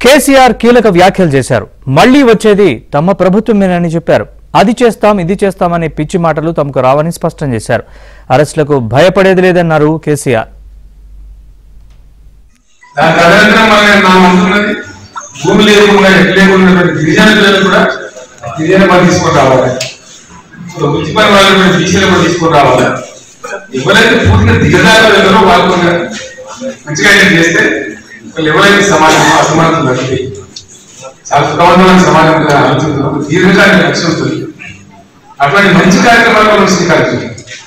కేసీఆర్ కీలక వ్యాఖ్యలు చేశారు మళ్లీ వచ్చేది తమ ప్రభుత్వమేనని చెప్పారు అది చేస్తాం ఇది చేస్తామనే పిచ్చి మాటలు తమకు రావని స్పష్టం చేశారు అరెస్టులకు భయపడేది లేదన్నారు కేసీఆర్ దాని తదనంతరం మన నా అంటున్నది భూమి లేకుండా ఎట్టు లేకుండా గిరిజన పిల్లలు కూడా గిరిజన పని తీసుకొని రావాలి సో వృత్తి పని వాళ్ళు కూడా బీసీలు కూడా తీసుకొని రావాలి ఎవరైతే పూర్తిగా దిగజారు వెళ్ళారో వాళ్ళు కూడా మంచిగా ఏం చేస్తే వాళ్ళు ఎవరైతే సమాజం అసమానతలు తగ్గితే చాలా సుఖవంతమైన సమాజం మీద ఆలోచిస్తున్నారు దీర్ఘకాలిక లక్ష్యం ఉంటుంది అట్లాంటి మంచి కార్యక్రమాలు మనం స్వీకరించాలి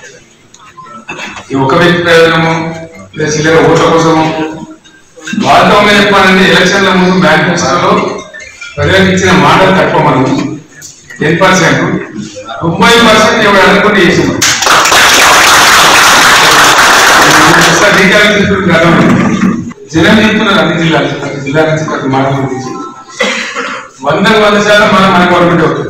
ఈ ఒక వ్యక్తి ప్రయోజనము లేదా చిల్లర ఓట్ల కోసము వాస్తవంగా చెప్పాలంటే ఎలక్షన్ల ముందు మేనిఫెస్టోలో ప్రజలకు ఇచ్చిన మాటలు తక్కువ మనం టెన్ పర్సెంట్ తొంభై పర్సెంట్ ఎవరు అనుకుంటే చేసాం ఒకసారి రీకాల్ తీసుకుని కదా జనం చెప్తున్నారు అన్ని జిల్లాలు ప్రతి జిల్లా నుంచి ప్రతి మాటలు తీసి వందకు వంద శాతం మనం మన గవర్నమెంట్ అవుతుంది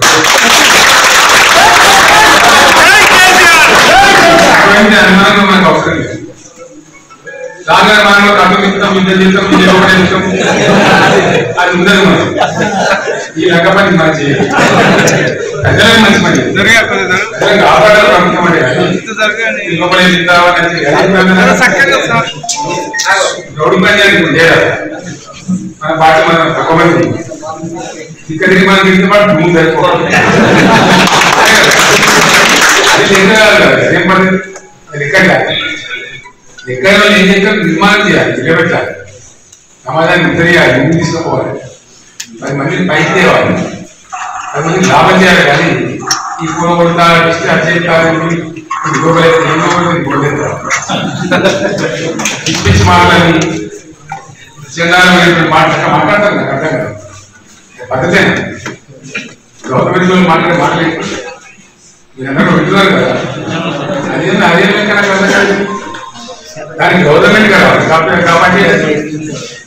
అటువంటి అనుమానం మనకు అవసరం లేదు రాగానే మనం కథ మిత్తం ఇంత జీవితం ఇది ఒకటే జీవితం అది ఉండదు మనం ఈ రక పని మనం చేయాలి ప్రజలకు మంచి పని ప్రజలకు కాపాడాలి ప్రభుత్వం అంటే ఇవ్వబడే రౌడీ పని చేయాలి ఇప్పుడు చేయాలి మన పార్టీ మనం తక్కువ మంది ఇక్కడికి మనకి ఇంత పాటు భూమి సరిపోవాలి అది లెక్క కాదు కదా ఏం పని అది లెక్క కాదు లెక్క వాళ్ళు ఏం చెప్పారు నిర్మాణం చేయాలి నిలబెట్టాలి సమాజాన్ని ఉత్తరేయాలి ముందు తీసుకుపోవాలి పది మందిని పైకి తేవాలి పది మందికి లాభం చేయాలి కానీ ఈ కూర కొడతా ఇష్ట అచేస్తాను ఇంకోలేదు ఇంకోలేదు పిచ్చి మాటలని చందాలమైనటువంటి మాట మాట్లాడతారు నాకు అర్థం కాదు పద్ధతే గవర్నమెంట్ వాళ్ళు మాట్లాడే మాట్లాడే మీరందరూ వింటున్నారు కదా అదే అదే లెక్కన కదా దానికి గవర్నమెంట్ కావాలి కాబట్టి కాబట్టి